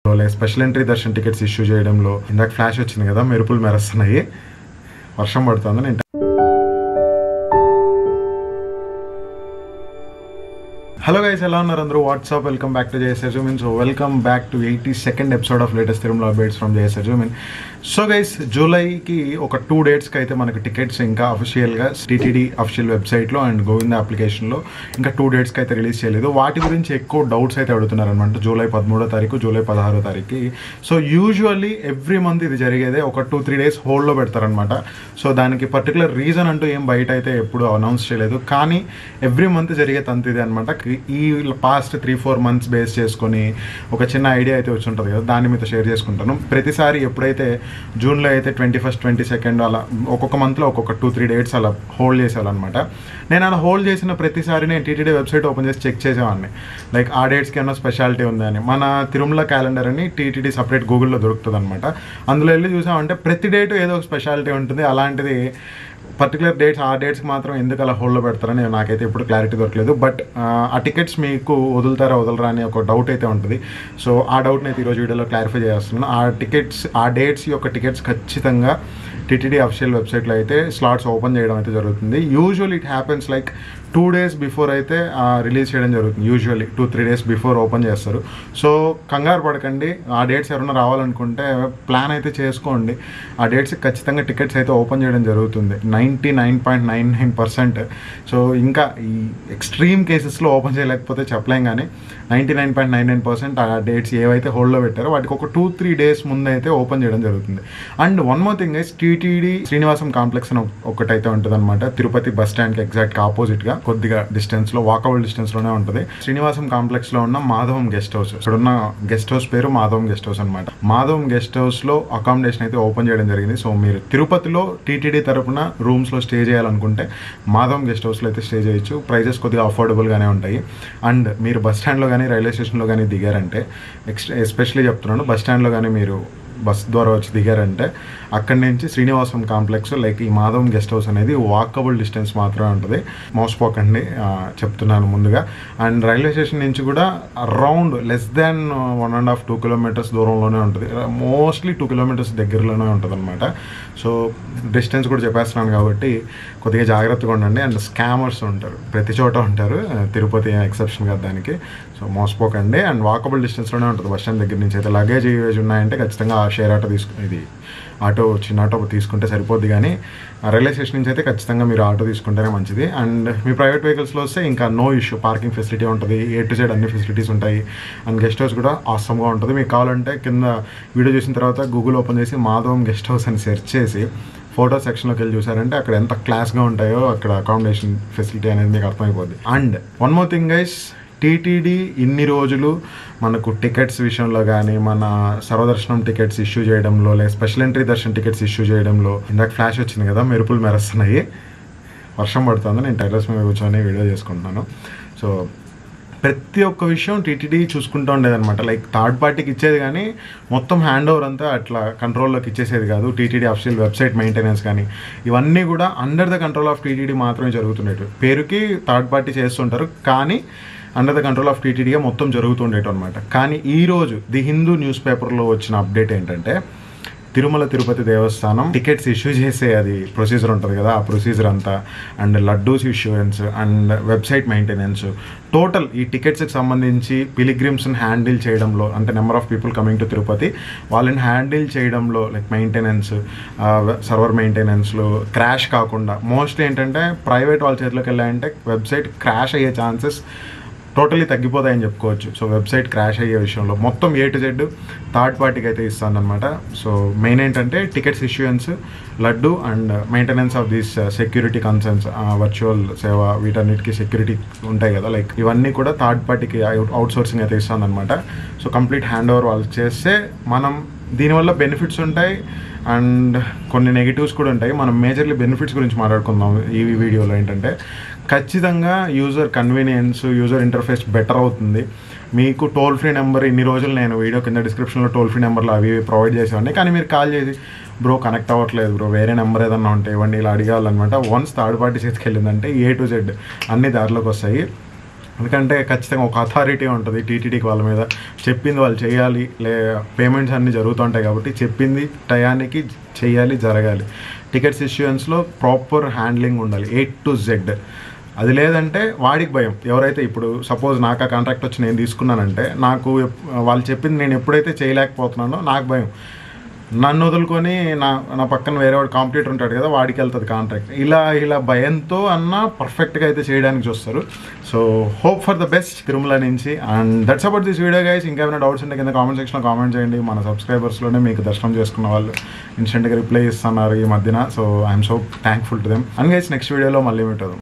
special entry darshan tickets issue చేయడంలో ఇందాక flash వచ్చింది కదా మెరుపులు మెరుస్తున్నాయి వర్షం పడుతుంది నేను హలో గైస్ ఎలా ఉన్నారు అందరూ what's up welcome back to JSR Zoomin so welcome back to eighty second episode of latest Tirumala updates from JSR Zoomin so guys జూలైకి ఒక టూ డేట్స్కి అయితే మనకి టికెట్స్ ఇంకా అఫిషియల్గా టీటీడీ అఫిషియల్ వెబ్సైట్లో అండ్ గోవింద అప్లికేషన్లో ఇంకా టూ డేట్స్కి అయితే రిలీజ్ చేయలేదు వాటి గురించి ఎక్కువ డౌట్స్ అయితే అడుగుతున్నారు అనమాట జూలై పదమూడో తారీఖు జూలై పదహారో తారీఖు సో యూజువల్లీ ఎవ్రీ మంత్ ఇది జరిగేదే ఒక టూ త్రీ డేస్ హోల్డ్లో పెడతారనమాట సో దానికి పర్టికులర్ రీజన్ అంటూ ఏం బయట అయితే ఎప్పుడు అనౌన్స్ చేయలేదు కానీ ఎవ్రీ మంత్ జరిగే తంతు ఇది అనమాట ఈ past three four months base చేసుకొని ఒక చిన్న ఐడియా అయితే వచ్చి ఉంటుంది కదా దాన్ని మీతో షేర్ చేసుకుంటాను ప్రతిసారి ఎప్పుడైతే జూన్లో అయితే ట్వంటీ ఫస్ట్ ట్వంటీ సెకండ్ అలా ఒక్కొక్క మంత్లో ఒక్కొక్క టూ త్రీ డేట్స్ అలా హోల్డ్ చేసేవాళ్ళనమాట నేను అలా హోల్డ్ చేసిన ప్రతిసారి నేను టీటీడీ వెబ్సైట్ ఓపెన్ చేసి చెక్ చేసేవాడిని లైక్ ఆ డేట్స్కి ఏమన్నా స్పెషాలిటీ ఉందని మన తిరుమల క్యాలెండర్ అని టీటీడీ సపరేట్ గూగుల్లో దొరుకుతుంది అనమాట అందులో వెళ్ళి చూసామంటే ప్రతి డేటు ఏదో ఒక స్పెషాలిటీ ఉంటుంది అలాంటిది పర్టికులర్ డేట్స్ ఆ డేట్స్కి మాత్రం ఎందుకు అలా హోల్డ్లో పెడతారని నాకైతే ఇప్పుడు క్లారిటీ దొరకలేదు బట్ ఆ టికెట్స్ మీకు వదులుతారా వదలరా అని ఒక డౌట్ అయితే ఉంటుంది సో ఆ డౌట్ని అయితే ఈరోజు వీడియోలో క్లారిఫై చేస్తున్నాను ఆ టికెట్స్ ఆ డేట్స్ యొక్క టికెట్స్ ఖచ్చితంగా టీటీడీ అఫిషియల్ వెబ్సైట్లో అయితే స్లాట్స్ ఓపెన్ చేయడం అయితే జరుగుతుంది usual it happens like two days before అయితే రిలీజ్ చేయడం జరుగుతుంది usually two three days before open చేస్తారు సో కంగారు పడకండి ఆ డేట్స్ ఎవరైనా రావాలనుకుంటే ప్లాన్ అయితే చేసుకోండి ఆ డేట్స్ ఖచ్చితంగా టికెట్స్ అయితే ఓపెన్ చేయడం జరుగుతుంది ninety nine point nine nine percent so ఇంకా ఈ ఎక్స్ట్రీమ్ కేసెస్లో ఓపెన్ చేయలేకపోతే చెప్పలేం కానీ ninety nine point nine nine percent ఆ డేట్స్ ఏవైతే హోల్డ్లో పెట్టారో వాటికి ఒక టూ త్రీ డేస్ ముందు అయితే ఓపెన్ చేయడం జరుగుతుంది and one more thing is TTD Srinivasam complex అని ఒకటైతే ఉంటుంది అనమాట తిరుపతి బస్ స్టాండ్కి ఎగ్జాక్ట్ ఆపోజిట్గా కొద్దిగా డిస్టెన్స్లో వాకబుల్ డిస్టెన్స్లోనే ఉంటుంది శ్రీనివాసం కాంప్లెక్స్లో ఉన్న మాధవం గెస్ట్ హౌస్ ఇక్కడ ఉన్న గెస్ట్ హౌస్ పేరు మాధవం గెస్ట్ హౌస్ అనమాట మాధవం గెస్ట్ హౌస్లో అకామిడేషన్ అయితే ఓపెన్ చేయడం జరిగింది సో మీరు తిరుపతిలో టీటీడీ తరపున రూమ్స్లో స్టే చేయాలనుకుంటే మాధవం గెస్ట్ హౌస్లో అయితే స్టే చేయొచ్చు ప్రైజెస్ కొద్దిగా అఫోర్డబుల్గానే ఉంటాయి అండ్ మీరు బస్ స్టాండ్లో కానీ రైల్వే స్టేషన్లో కానీ దిగారంటే ఎక్స్ట్రా ఎస్పెషలీ చెప్తున్నాను బస్ స్టాండ్లో కానీ మీరు బస్ ద్వారా వచ్చి దిగారంటే అక్కడి నుంచి శ్రీనివాసం కాంప్లెక్స్ లైక్ ఈ మాధవం గెస్ట్ హౌస్ అనేది వాకబుల్ డిస్టెన్స్ మాత్రమే ఉంటుంది మోసపోకండి ఆ, చెప్తున్నాను ముందుగా అండ్ రైల్వే స్టేషన్ నుంచి కూడా around less than one and half two kilometres దూరంలోనే ఉంటుంది మోస్ట్లీ టూ కిలోమీటర్స్ దగ్గరలోనే ఉంటుంది అనమాట సో డిస్టెన్స్ కూడా చెప్పేస్తున్నాను కాబట్టి కొద్దిగా జాగ్రత్తగా ఉండండి అండ్ స్కామర్స్ ఉంటారు ప్రతి చోట ఉంటారు తిరుపతి ఎక్సెప్షన్ కాదు దానికి సో మోసపోకండి అండ్ వాకబుల్ డిస్టెన్స్లోనే ఉంటుంది బస్ స్టాండ్ దగ్గర నుంచి అయితే లగేజ్ ఇవేజ్ ఉన్నాయంటే ఖచ్చితంగా ఆ షేర్ ఆటో తీసుకు ఇది ఆటో చిన్న ఆటో తీసుకుంటే సరిపోద్ది కానీ ఆ రైల్వే స్టేషన్ నుంచి అయితే ఖచ్చితంగా మీరు ఆటో తీసుకుంటేనే మంచిది అండ్ మీ ప్రైవేట్ వెహికల్స్లో వస్తే ఇంకా నో ఇష్యూ పార్కింగ్ ఫెసిలిటీ ఉంటుంది ఏ టు సైడ్ అన్ని ఫెసిలిటీస్ ఉంటాయి అండ్ గెస్ట్ హౌస్ కూడా ఆసమ్గా ఉంటుంది మీకు కావాలంటే కింద వీడియో చూసిన తర్వాత గూగుల్ ఓపెన్ చేసి మాధవం గెస్ట్ హౌస్ అని సెర్చ్ చేసి ఫోటో సెక్షన్లోకి వెళ్ళి చూసారంటే అక్కడ ఎంత క్లాస్గా ఉంటాయో అక్కడ అకామిడేషన్ ఫెసిలిటీ అనేది మీకు అర్థమైపోద్ది and one more thing guys TTD ఇన్ని రోజులు మనకు టికెట్స్ విషయంలో కానీ మన సర్వదర్శనం టికెట్స్ ఇష్యూ చేయడంలో లేదా special entry darshan tickets issue చేయడంలో ఇందాక ఫ్లాష్ వచ్చింది కదా మెరుపులు మెరుస్తున్నాయి వర్షం పడుతుంది నేను టైలర్స్ మీద కూర్చొని వీడియో చేసుకుంటున్నాను సో ప్రతి ఒక్క విషయం టీటీడీ చూసుకుంటూ ఉండేదన్నమాట లైక్ థర్డ్ పార్టీకి ఇచ్చేది కానీ మొత్తం హ్యాండ్ ఓవర్ అంతా అట్లా కంట్రోల్లోకి ఇచ్చేసేది కాదు టీటీడీ అఫిషియల్ వెబ్సైట్ మెయింటెనెన్స్ కానీ ఇవన్నీ కూడా under the control of TTD మాత్రమే జరుగుతుండేవి పేరుకి థర్డ్ పార్టీ చేస్తుంటారు కానీ అండర్ ద కంట్రోల్ ఆఫ్ టీటీడీగా మొత్తం జరుగుతుండేటం అనమాట కానీ ఈరోజు ది హిందూ న్యూస్ పేపర్లో వచ్చిన అప్డేట్ ఏంటంటే తిరుమల తిరుపతి దేవస్థానం టికెట్స్ ఇష్యూ చేసే అది ప్రొసీజర్ ఉంటుంది కదా ఆ ప్రొసీజర్ అంతా and laddus issuance and website maintenance total ఈ టికెట్స్కి సంబంధించి పిలిగ్రిమ్స్ని హ్యాండిల్ చేయడంలో అంటే number of people coming to Tirupati వాళ్ళని హ్యాండిల్ చేయడంలో లైక్ మెయింటెనెన్స్ సర్వర్ మెయింటెనెన్స్లో క్రాష్ కాకుండా మోస్ట్లీ ఏంటంటే ప్రైవేట్ వాళ్ళ చేతిలోకి వెళ్ళాయంటే వెబ్సైట్ క్రాష్ అయ్యే ఛాన్సెస్ టోటలీ తగ్గిపోతాయని చెప్పుకోవచ్చు సో వెబ్సైట్ క్రాష్ అయ్యే విషయంలో మొత్తం ఏ టు జెడ్ థర్డ్ పార్టీకి అయితే ఇస్తానమాట సో మెయిన్ ఏంటంటే tickets issuance laddu and maintenance of these security concerns virtual సేవ వీటన్నిటికీ సెక్యూరిటీ ఉంటాయి కదా లైక్ ఇవన్నీ కూడా థర్డ్ పార్టీకి అవుట్ సోర్సింగ్ అయితే ఇస్తానమాట సో కంప్లీట్ హ్యాండ్ ఓవర్ వాళ్ళు చేస్తే మనం దీనివల్ల బెనిఫిట్స్ ఉంటాయి అండ్ కొన్ని నెగిటివ్స్ కూడా ఉంటాయి మనం మేజర్లీ బెనిఫిట్స్ గురించి మాట్లాడుకుందాం ఈ వీడియోలో ఏంటంటే ఖచ్చితంగా user convenience user interface better అవుతుంది మీకు టోల్ ఫ్రీ నెంబర్ ఇన్ని రోజులు నేను వీడియో కింద డిస్క్రిప్షన్లో టోల్ ఫ్రీ నెంబర్లు అవి ఇవి ప్రొవైడ్ చేసేవాడిని కానీ మీరు కాల్ చేసి బ్రో కనెక్ట్ అవ్వట్లేదు బ్రో వేరే నెంబర్ ఏదన్నా ఉంటే ఇవ్వండి ఇలా అడిగాలన్నమాట వన్స్ థర్డ్ పార్టీ చేతికి వెళ్ళిందంటే ఏ టు జెడ్ అన్ని దారిలోకి వస్తాయి ఎందుకంటే ఖచ్చితంగా ఒక అథారిటీ ఉంటుంది టీటీడీకి వాళ్ళ మీద చెప్పింది వాళ్ళు చేయాలి లే పేమెంట్స్ అన్నీ జరుగుతుంటాయి కాబట్టి చెప్పింది టయానికి చేయాలి జరగాలి టికెట్స్ ఇష్యూయన్స్లో ప్రాపర్ హ్యాండ్లింగ్ ఉండాలి ఏ టు జెడ్ అది లేదంటే వాడికి భయం ఎవరైతే ఇప్పుడు సపోజ్ నాకు ఆ కాంట్రాక్ట్ వచ్చి నేను తీసుకున్నానంటే నాకు ఎప్- వాళ్ళు చెప్పింది నేను ఎప్పుడైతే చేయలేకపోతున్నానో నాకు భయం నన్ను వదులుకొని నా నా పక్కన వేరే వాడు కాంపిటీటర్ ఉంటాడు కదా వాడికి వెళ్తుంది కాంట్రాక్ట్ ఇలా ఇలా భయంతో అన్న పర్ఫెక్ట్గా అయితే చేయడానికి చూస్తారు so hope for the best Tirumala నుంచి and that's about this video guys ఇంకేమైనా డౌట్స్ ఉంటే కింద కామెంట్ సెక్షన్లో కామెంట్ చేయండి మన సబ్స్క్రైబర్స్లోనే మీకు దర్శనం చేసుకున్న వాళ్ళు ఇన్స్టెంట్గా రిప్లై ఇస్తున్నారు ఈ మధ్యన so I'm so thankful to them and guys next వీడియోలో మళ్ళీ మీట్ అవుదాం